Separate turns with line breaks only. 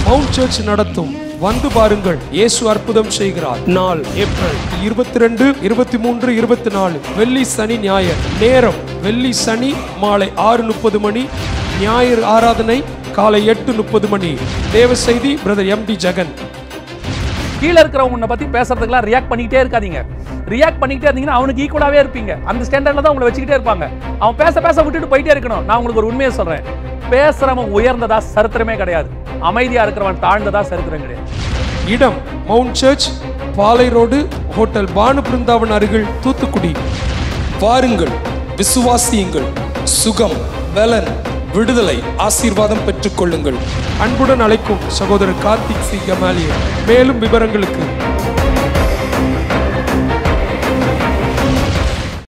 mount search நடத்தும் வந்து பாருங்கள் இயேசு அற்புதம் செய்கிறார் நாள் ஏப்ரல் இருபத்தி ரெண்டு இருபத்தி மூன்று இருபத்தி நாலு வெள்ளி சனி ஞாயிறு நேரம் வெள்ளி சனி மாலை ஆறு முப்பது மணி ஞாயிறு ஆராதனை காலை எட்டு முப்பது மணி தேவ செய்தி பிரதர் எம் டி ஜெகன்
கீழே இருக்கிறவங்க பத்தி பேசுறதுக்கெல்லாம் ரியாக்ட் பண்ணிக்கிட்டே இருக்காதீங்க ரியாக்ட் பண்ணிக்கிட்டே இருந்தீங்கன்னா அவனுக்கு ஈக்குவலாவே இருப்பீங்க அந்த ஸ்டாண்டர்ட்ல தான் உங்களை வச்சுக்கிட்டே இருப்பாங்க அவன் பேச பேச விட்டுட்டு போயிட்டே இருக்கணும் நான் உங்களுக்கு ஒரு உண்மையை சொல்றேன் பேசுறவன் உயர்ந்ததா சரித்திரமே கிடையாது அமைதியா இருக்கிறவன் தாழ்ந்ததா சரித்திரம் கிடையாது
இடம் mount church Palai road hotel Bhanu Brindavan அருகில் தூத்துக்குடி வாருங்கள் விசுவாசியுங்கள் சுகம் பலன் விடுதலை ஆசீர்வாதம் பெற்றுக்கொள்ளுங்கள் அன்புடன் அழைக்கும் சகோதரர் கார்த்திக் சி கமாலியன் மேலும் விவரங்களுக்கு